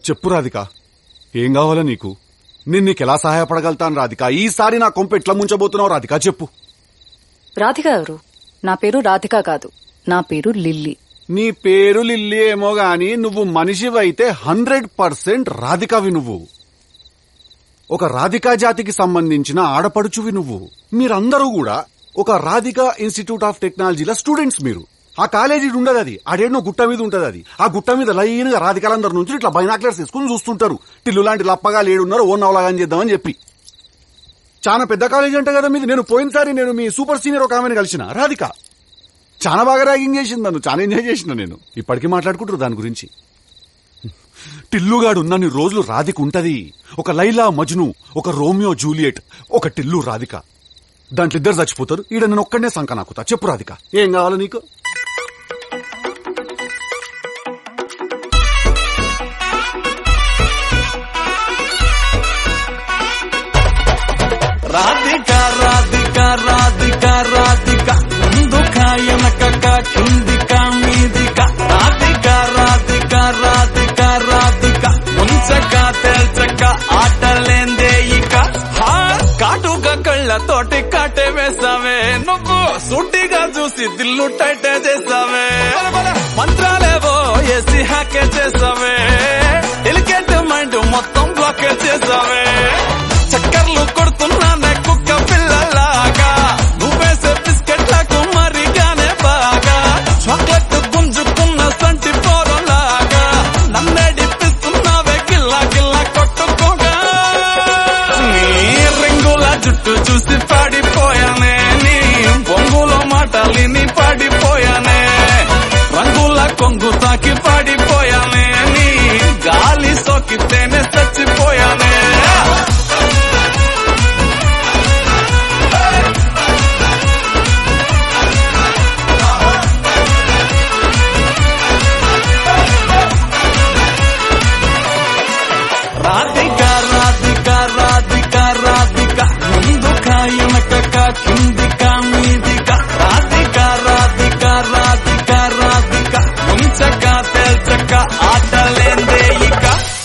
చెప్పు రాధిక ఏం కావాలా నీకు నేను నీకు ఎలా సహాయపడగలుగుతాను రాధిక ఈసారి నా కొంప ఎట్లా ముంచబోతున్నావు రాధిక చెప్పు రాధిక ఎవరు నా పేరు రాధిక కాదు నా పేరు లిల్లీ నీ పేరు లిల్లీ ఏమో గాని నువ్వు మనిషివైతే హండ్రెడ్ పర్సెంట్ రాధికవి నువ్వు ఒక రాధికా జాతికి సంబంధించిన ఆడపడుచువి నువ్వు మీరందరూ కూడా ఒక రాధికా ఇన్స్టిట్యూట్ ఆఫ్ టెక్నాలజీల స్టూడెంట్స్ మీరు ఆ కాలేజీ ఉండదు అది ఆడేనో గుట్ట మీద ఉంటది అది ఆ గుట్ట మీద లైన్గా రాధికాలందరి నుంచి ఇట్లా బైనాక్లర్స్ తీసుకుని చూస్తుంటారు టిల్లు లాంటి లప్పగా లేడున్నారు ఓ నవలాగాని చేద్దామని చెప్పి చాలా పెద్ద కాలేజీ అంట కదా మీది నేను పోయినసారి నేను మీ సూపర్ సీనియర్ ఒక ఆమెను కలిసిన రాధిక చాలా బాగా ర్యాగింగ్ చేసింది నన్ను చాలా ఎంజాయ్ చేసిన నేను ఇప్పటికీ మాట్లాడుకుంటారు దాని గురించి టిల్లుగాడు ఉన్నన్ని రోజులు రాధిక ఉంటది ఒక లైలా మజ్ను ఒక రోమియో జూలియట్ ఒక టిల్లు రాధిక దాంట్లో ఇద్దరు చచ్చిపోతారు ఈడ నేను ఒక్కడనే సంక నాకుతా చెప్పు రాధిక ఏం కావాలి నీకు రాధిక రాధిక రాధిక రాధిక ముందుక వెనకక కిందిక మీదిక రాధిక రాధిక రాధిక రాధిక ముంచక తేల్చక ఆటలేందే ఇక హా, కాటుక కళ్ళతోటి కాటే వేసావే నువ్వు సూటిగా చూసి దిల్లు టైటే చేసావే మంత్రాలేవో వేసి హ్యాకే చేసావే డెలికేట్ మైండ్ మొత్తం బ్లాకే చేసావే చక్కర్లు కొడుతున్నానే కుక్క పిల్లలాగా నువ్వేసే బిస్కెట్లకు మరిగానే బాగా చాక్లెట్ గుంజుకున్న సంటి పోరలాగా నన్నేడిపిస్తున్నావే గిల్ల గిల్ల కొట్టుకోగా నీ రింగుల జుట్టు చూసి పాడిపోయానే నీ బొంగులో మాటలిని పాడిపోయానే రంగుల కొంగు తాకి పాడిపోయానే నీ గాలి సోకితేనే చచ్చిపోయానే రాధిక రాధిక రాధిక రాధిక ముందుక వెనకక కిందిక మీదిక రాధిక రాధిక రాధిక రాధిక ముంచక తేల్చక ఆటలేందే ఇక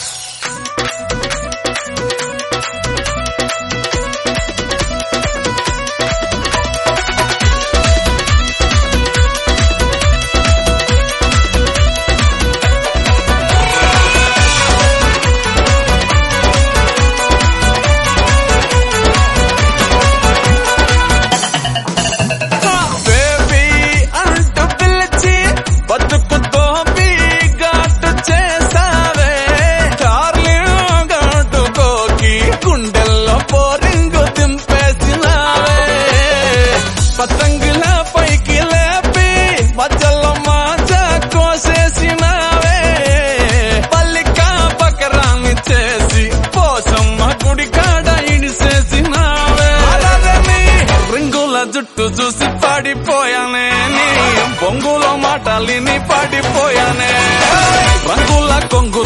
బేబీ అంటూ పిలిచి బతుకుతో ఘాటు చేసావే డార్లింగ్ గట్టుకోకి గుండెల్లో పోరింగు దింపేసినావే పతంగుల పైకి లేపి మధ్యలో మాజ కోసేసినావే పల్లిక బకరాన్ని చేసి పోసమ్మ గుడి కాడ ఇడిసేసినావే అలరని రింగుల జుట్టు చూసి పాడిపోయానే నీ బొంగులో మాటలిని పాడిపోయానే రంగుల కొంగు